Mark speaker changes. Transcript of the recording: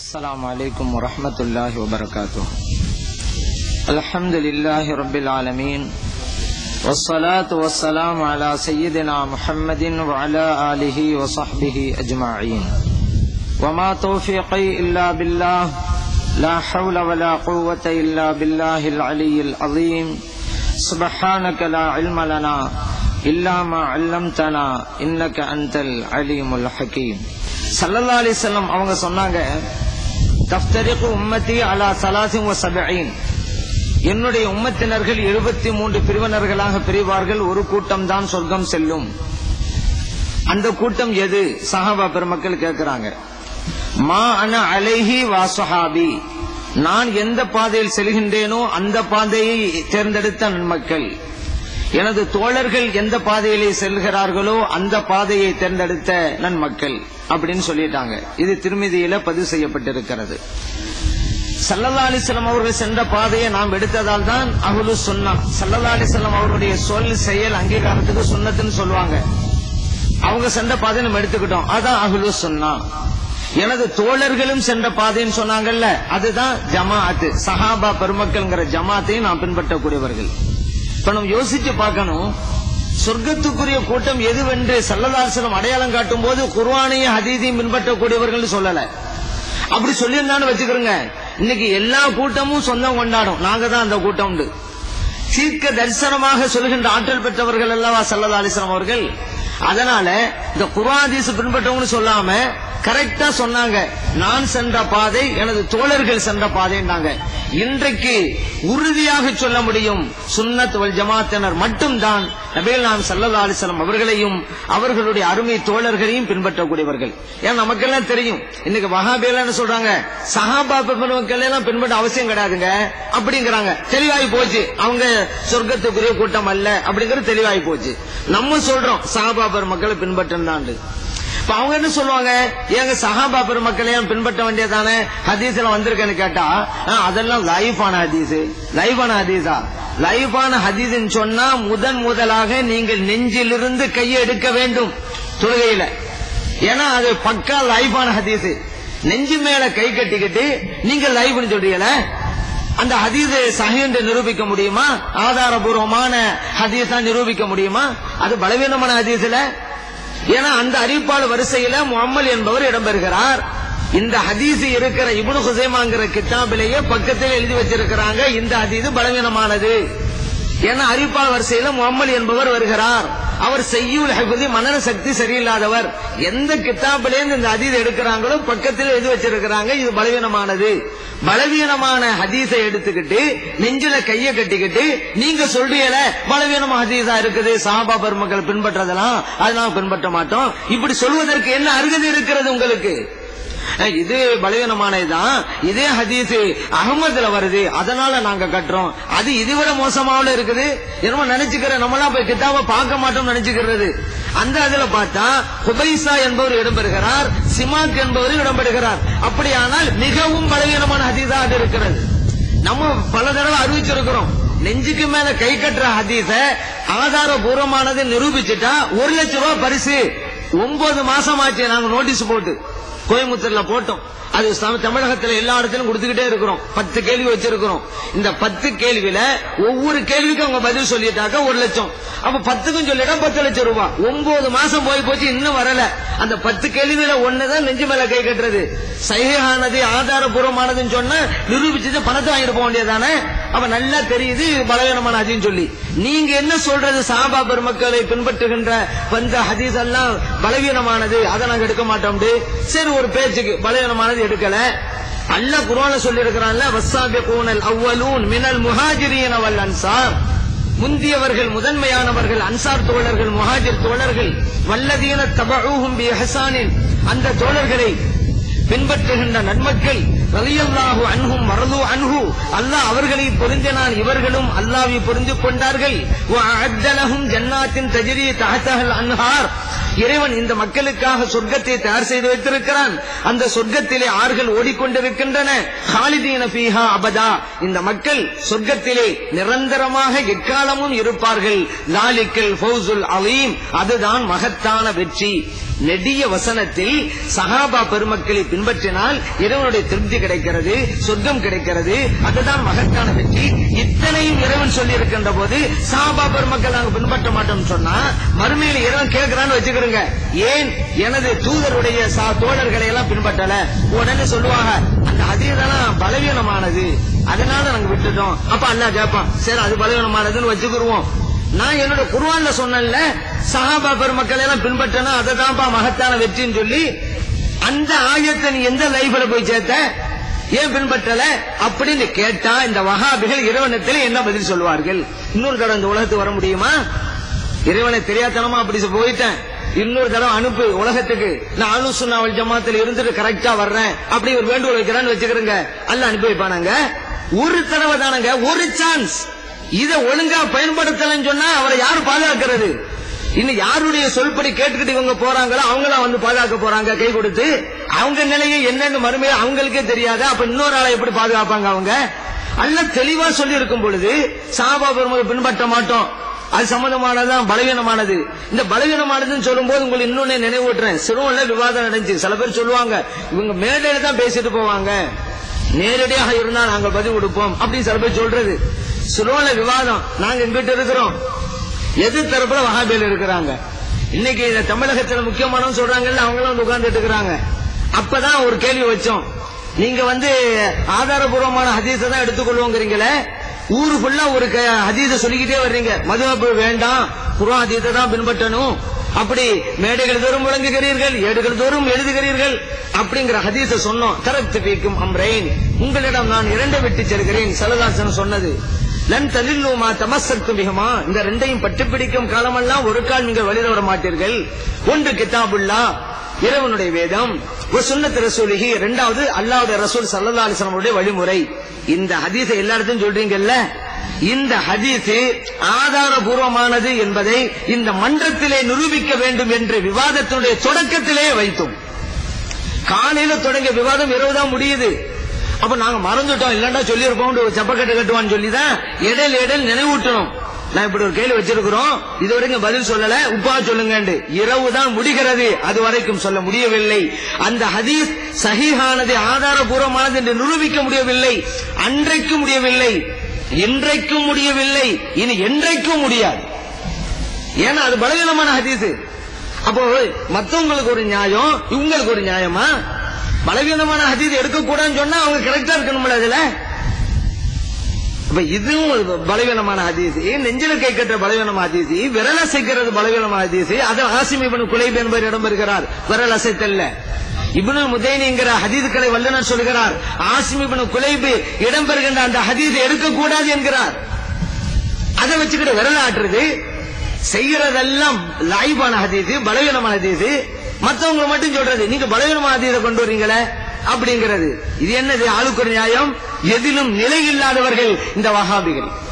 Speaker 1: السلام عليكم ورحمة الله وبركاته الحمد لله رب العالمين والصلاة والسلام على سيدنا محمد وعلى آله وصحبه أجمعين وما توفيقي إلا بالله لا حول ولا قوة إلا بالله العلي العظيم سبحانك لا علم لنا إلا ما علمتنا إنك أنت العليم الحكيم சல்லல்லா அலிசல்லம் அவங்க சொன்னாங்க தஃப்தரிக்கு உம்மத்தி அலா சலாசிம் வ சபீன் என்னுடைய உம்மத்தினர்கள் எழுபத்தி மூன்று பிரிவினர்களாக பிரிவார்கள் ஒரு கூட்டம் தான் சொர்க்கம் செல்லும் அந்த கூட்டம் எது சஹாபா பெருமக்கள் கேட்கிறாங்க மா அன அலைஹி வாசுஹாபி நான் எந்த பாதையில் செல்கின்றேனோ அந்த பாதையை தேர்ந்தெடுத்த நன்மக்கள் எனது தோழர்கள் எந்த பாதையிலே செல்கிறார்களோ அந்த பாதையை தேர்ந்தெடுத்த நன்மக்கள் அப்படின்னு சொல்லிட்டாங்க இது திருமதியில பதிவு செய்யப்பட்டிருக்கிறது சல்லல்லா அலிஸ்லாம் அவர்கள் சென்ற பாதையை நாம் எடுத்ததால் தான் அகுலு சொன்னா சல்லல்லா அலிஸ்லாம் அவர்களுடைய சொல் செயல் அங்கீகாரத்துக்கு சுண்ணத்துன்னு சொல்லுவாங்க அவங்க சென்ற பாதையை நம்ம எடுத்துக்கிட்டோம் அதான் அகுலு சொன்னா எனது தோழர்களும் சென்ற பாதைன்னு சொன்னாங்கல்ல அதுதான் ஜமாஅத்து சஹாபா பெருமக்கள்ங்கிற ஜமாத்தையும் நாம் பின்பற்றக்கூடியவர்கள் இப்ப நம்ம யோசிச்சு பார்க்கணும் சொர்க்கத்துக்குரிய கூட்டம் எதுவென்று சல்லதாசனம் அடையாளம் காட்டும் போது குர்வானையும் ஹதீதையும் பின்பற்றக்கூடியவர்கள் சொல்லல அப்படி சொல்லியிருந்தான்னு வச்சுக்கிறோங்க இன்னைக்கு எல்லா கூட்டமும் சொந்தம் கொண்டாடும் நாங்க தான் அந்த கூட்டம் உண்டு தீர்க்க தரிசனமாக சொல்கின்ற ஆற்றல் பெற்றவர்கள் அல்லவா சல்லதா அலிஸ்லாம் அவர்கள் அதனால இந்த குர்ஆதீஸ் பின்பற்றவங்கன்னு சொல்லாம கரெக்டா சொன்னாங்க நான் சென்ற பாதை எனது தோழர்கள் சென்ற பாதைன்னாங்க இன்றைக்கு உறுதியாக சொல்ல முடியும் சுன்னத் வல் ஜமாத்தினர் மட்டும்தான் நபீல் நாம் சல்லா அலிஸ்லாம் அவர்களையும் அவர்களுடைய அருமை தோழர்களையும் பின்பற்றக்கூடியவர்கள் ஏன்னா நமக்கெல்லாம் தெரியும் இன்னைக்கு வஹாபியெல்லாம் சொல்றாங்க சஹாபா பெருமக்கள் எல்லாம் பின்பற்ற அவசியம் கிடையாதுங்க அப்படிங்கிறாங்க தெளிவாகி போச்சு அவங்க சொர்க்கத்துக்குரிய கூட்டம் அல்ல அப்படிங்கிறது தெளிவாகி போச்சு நம்ம சொல்றோம் சஹாபா பெருமக்களை பின்பற்றினாண்டு இப்ப அவங்க என்ன சொல்லுவாங்க ஏங்க சஹாபா பெருமக்களையும் பின்பற்ற வேண்டியதானே ஹதீஸ்ல வந்திருக்கேன்னு கேட்டா ஆ, அதெல்லாம் லைஃபான ஹதீஸ் லைஃபான ஹதீஸா லைஃபான ஹதீஸ் சொன்னா முதன் முதலாக நீங்கள் நெஞ்சிலிருந்து கையை எடுக்க வேண்டும் தொழுகையில ஏன்னா அது பக்கா லைஃபான ஹதீஸ் நெஞ்சு மேல கை கட்டிக்கிட்டு நீங்க லைஃப்னு சொல்றீங்களே அந்த ஹதீஸ் சஹி என்று நிரூபிக்க முடியுமா ஆதாரபூர்வமான ஹதீஸா நிரூபிக்க முடியுமா அது பலவீனமான ஹதீஸ்ல ஏன்னா அந்த அறிவிப்பாளர் வரிசையில முகமல் என்பவர் இடம்பெறுகிறார் இந்த ஹதீஸ் இருக்கிற இப்னு ஹுசைமாங்கிற கித்தாபிலேயே பக்கத்தில் எழுதி வச்சிருக்கிறாங்க இந்த ஹதீஸ் பலவீனமானது ஏன்னா அறிவிப்பாளர் வரிசையில முகமல் என்பவர் வருகிறார் அவர் செய்யுள் ஹகுதி மனன சக்தி சரியில்லாதவர் எந்த கித்தாபிலேருந்து இந்த ஹதீஸ் எடுக்கிறாங்களோ பக்கத்தில் எழுதி வச்சிருக்கிறாங்க இது பலவீனமானது பலவீனமான ஹதீஸை எடுத்துக்கிட்டு நெஞ்சில கைய கட்டிக்கிட்டு நீங்க சொல்றீங்கள பலவீனமான ஹதீஸா இருக்குது சாபா பெருமக்கள் பின்பற்றதெல்லாம் அது நாம் பின்பற்ற மாட்டோம் இப்படி சொல்வதற்கு என்ன அருகதை இருக்கிறது உங்களுக்கு அஹ் இது பலவீனமானதுதான் இதே ஹதீஸ் அகமதுல வருது அதனால நாங்க கட்டுறோம் அது இதை விட மோசமாவில் இருக்குது என்னமோ நினைச்சுக்கிற நம்மளாம் போய் கிட்டாப பார்க்க மாட்டோம் நினைச்சுக்கிறது அந்த அதுல பார்த்தா குபைசா என்பவர் இடம்பெறுகிறார் சிமாக் என்பவர் இடம்பெறுகிறார் அப்படியானால் மிகவும் பலவீனமான ஹதீஸா அது இருக்கிறது நம்ம பல தடவை அறிவிச்சிருக்கிறோம் நெஞ்சுக்கு மேல கை கட்டுற ஹதீஸ ஆதாரபூர்வமானது நிரூபிச்சுட்டா ஒரு லட்சம் ரூபாய் பரிசு ஒன்பது மாசம் ஆச்சு நாங்க நோட்டீஸ் போட்டு கோயம்புத்தூர்ல போட்டோம் அது சம- தமிழகத்துல எல்லா இடத்திலும் கொடுத்துக்கிட்டே இருக்கிறோம் பத்து கேள்வி வச்சிருக்கிறோம் இந்த பத்து கேள்வியில ஒவ்வொரு கேள்விக்கும் அவங்க பதில் சொல்லிட்டாக்க ஒரு லட்சம் அப்ப பத்துக்கும் சொல்லிட்டா பத்து லட்சம் ரூபாய் ஒன்பது மாசம் போய் போச்சு இன்னும் வரல அந்த பத்து கேள்வியில ஒண்ணுதான் நெஞ்சு மேல கை கட்டுறது சைகானது ஆதாரபூர்வமானதுன்னு சொன்னா நிரூபிச்சது பணத்தை வாங்கிட்டு போக வேண்டியதானே அப்ப நல்லா தெரியுது பலவீனமான அதுன்னு சொல்லி நீங்க என்ன சொல்றது சாபா பெருமக்களை பின்பற்றுகின்ற வந்த ஹதீஸ் எல்லாம் பலவீனமானது அதை நாங்க எடுக்க மாட்டோம் சரி ஒரு பேச்சுக்கு பலவீனமானது எடுக்கல அல்லாஹ் குர்ஆன்ல சொல்லி இருக்கிறான்ல வஸ்ஸாபிகூனல் அவ்வலூன் மினல் முஹாஜிரீன வல் அன்சார் முந்தியவர்கள் முதன்மையானவர்கள் அன்சார் தோழர்கள் முஹாஜிர் தோழர்கள் வல்லதீன தபஊஹும் பி இஹ்சானின் அந்த தோழர்களை பின்பற்றுகின்ற நன்மக்கள் ரலியல்லாஹு அன்ஹும் மரது அன்ஹு அல்லாஹ் அவர்களை பொருந்தினான் இவர்களும் அல்லாஹ்வை புரிந்து கொண்டார்கள் வஅஅத்த லஹும் ஜன்னாத்தின் தஜ்ரி தஹ்தஹல் அன்ஹார் இறைவன் இந்த மக்களுக்காக சொர்க்கத்தை தயார் செய்து வைத்திருக்கிறான் அந்த சொர்க்கத்திலே ஆறுகள் ஓடிக்கொண்டிருக்கின்றன ஹாலிதீன ஃபீஹா அபதா இந்த மக்கள் சொர்க்கத்திலே நிரந்தரமாக எக்காலமும் இருப்பார்கள் லாலிக்கல் ஃபௌசுல் அலீம் அதுதான் மகத்தான வெற்றி நெடிய வசனத்தில் சஹாபா பெருமக்களை பின்பற்றினால் இறைவனுடைய திருப்தி கிடைக்கிறது சொர்க்கம் கிடைக்கிறது அதுதான் மகத்தான வெற்றி இத்தனையும் இறைவன் சொல்லி இருக்கின்ற போது சஹாபா பெருமக்கள் நாங்க பின்பற்ற மாட்டோம்னு சொன்னா மறுமையில இறைவன் கேட்கிறான்னு வச்சுக்கிறோங்க ஏன் எனது தூதருடைய சா- தோழர்களை எல்லாம் பின்பற்றல உடனே சொல்லுவாங்க அந்த அதீதெல்லாம் பலவீனமானது அதனால நாங்க விட்டுட்டோம் அப்ப அல்லாஹ் கேட்பான் சரி அது பலவீனமானதுன்னு வச்சுக்கிருவோம் நான் என்னோட குர்ஆன்ல சொன்னேன்ல சஹாபா பெருமக்களை எல்லாம் பின்பற்றனா அததான்ப்பா மகத்தான வெற்றின்னு சொல்லி அந்த ஆயத்தை நீ எந்த லைஃப்ல போய் சேர்த்த ஏன் பின்பற்றல அப்படின்னு கேட்டா இந்த வஹாபிகள் இறைவனத்தில் என்ன பதில் சொல்வார்கள் இன்னொரு தடவை இந்த உலகத்துக்கு வர முடியுமா இறைவனை தெரியாதனமா அப்படி போயிட்டேன் இன்னொரு தடவை அனுப்பு உலகத்துக்கு நான் அனுசுன்னாவல் ஜமாத்துல இருந்துட்டு கரெக்டா வர்றேன் அப்படி ஒரு வேண்டுகோள் வைக்கிறான்னு வச்சுக்கிறேங்க அல்ல அனுப்பி வைப்பானாங்க ஒரு தடவை தானங்க ஒரு சான்ஸ் இத ஒழுங்கா பயன்படுத்தலன்னு சொன்னா அவரை யாரு பாதுகாக்கிறது இன்னும் யாருடைய சொல்படி கேட்டுக்கிட்டு இவங்க போறாங்களோ அவங்களாம் வந்து பாதுகாக்க போறாங்க கை கொடுத்து அவங்க நிலையை என்னன்னு மறுமையா அவங்களுக்கே தெரியாது அப்ப இன்னொரு ஆளை எப்படி பாதுகாப்பாங்க அவங்க அல்ல தெளிவா சொல்லி இருக்கும் பொழுது சாபா பெருமதை பின்பற்ற மாட்டோம் அது சம்பந்தமானதான் பலவீனமானது இந்த பலவீனமானதுன்னு சொல்லும்போது உங்களுக்கு இன்னொன்னு நினைவூட்டுறேன் சிறுவன்ல விவாதம் நடந்துச்சு சில பேர் சொல்லுவாங்க இவங்க மேடையில தான் பேசிட்டு போவாங்க நேரடியாக இருந்தா நாங்க பதில் கொடுப்போம் அப்படின்னு சில பேர் சொல்றது சிறுவன்ல விவாதம் நாங்க இங்கிட்டு இருக்கிறோம் எது தரப்புல வகாபியில் இருக்கிறாங்க இன்னைக்கு இந்த தமிழகத்துல முக்கியமானவங்க சொல்றாங்கல்ல அவங்களும் வந்து உட்கார்ந்துட்டு இருக்கிறாங்க அப்பதான் ஒரு கேள்வி வச்சோம் நீங்க வந்து ஆதாரபூர்வமான ஹதீஸை தான் எடுத்துக்கொள்வோங்கிறீங்களே ஊரு ஃபுல்லா ஒரு க- ஹதீஸை சொல்லிக்கிட்டே வர்றீங்க மதுவப்பு வேண்டாம் குரான் ஹதீஸை தான் பின்பற்றணும் அப்படி மேடைகள் தோறும் முழங்குகிறீர்கள் ஏடுகள் தோறும் எழுதுகிறீர்கள் அப்படிங்கிற ஹதீஸை சொன்னோம் தரத்து பீக்கும் அம்ரைன் உங்களிடம் நான் இரண்டை விட்டு செல்கிறேன் சலதாசன் சொன்னது லன் தலில்லுமா தமசத்து மிகுமா இந்த ரெண்டையும் பட்டு பிடிக்கும் காலமெல்லாம் ஒரு கால் நீங்கள் வழித விட மாட்டீர்கள் ஒன்று கிதாபுல்லா இறைவனுடைய வேதம் ஒரு சுன்னத்து ரசூலிகி இரண்டாவது அல்லாவுடைய ரசூல் சல்லா அலிஸ்லாமுடைய வழிமுறை இந்த ஹதீஸை எல்லா இடத்தையும் சொல்றீங்கல்ல இந்த ஹதீஸ் ஆதாரபூர்வமானது என்பதை இந்த மன்றத்திலே நிரூபிக்க வேண்டும் என்று விவாதத்தினுடைய தொடக்கத்திலே வைத்தோம் காலையில தொடங்கிய விவாதம் இரவு தான் முடியுது அப்ப நாங்க மறந்துட்டோம் இல்லன்னா சொல்லியிருப்போம் ஒரு செப்பக்கட்டு கட்டுவான்னு சொல்லி தான் இடையில இடையில நினைவூட்டணும் நான் இப்படி ஒரு கேள்வி வச்சிருக்கிறோம் இது வரைக்கும் பதில் சொல்லல உப்பா சொல்லுங்க இரவு தான் முடிகிறது அது வரைக்கும் சொல்ல முடியவில்லை அந்த ஹதீஸ் சஹீஹானது ஆதாரபூர்வமானது என்று நிரூபிக்க முடியவில்லை அன்றைக்கு முடியவில்லை இன்றைக்கும் முடியவில்லை இனி என்றைக்கும் முடியாது ஏன்னா அது பலவீனமான ஹதீஸ் அப்போ மத்தவங்களுக்கு ஒரு நியாயம் இவங்களுக்கு ஒரு நியாயமா பலவீனமான ஹதீஸ் எடுக்க கூடாதுன்னு சொன்னா அவங்க கரெக்டா இருக்கணும்ல அதுல அப்ப இதுவும் ஒரு பலவீனமான ஹதீஸ் நெஞ்சில கை கட்டுற பலவீனமான ஹதீஸ் விரல் அசைக்கிறது பலவீனமான ஹதீஸ் அது ஆசிம் இவன் குலைப் என்பவர் இடம்பெறுகிறார் விரல் அசைத்தல்ல இப்னு முதைனிங்கிற ஹதீதுக்களை வல்லுநர் சொல்கிறார் ஆசிம் இப்னு குலைபு இடம்பெறுகின்ற அந்த ஹதீஸ் எடுக்கக்கூடாது என்கிறார் அதை வச்சுக்கிட்டு விரல் ஆட்டுறது செய்யறதெல்லாம் லாய்பான ஹதீஸ் பலவீனமான ஹதீஸ் மத்தவங்க மட்டும் சொல்றது நீங்க பலவீனமான ஹதீஸை கொண்டு வரீங்களே அப்படிங்கிறது இது என்னது ஆளுக்கு ஒரு நியாயம் எதிலும் நிலை இல்லாதவர்கள் இந்த வஹாபிகள்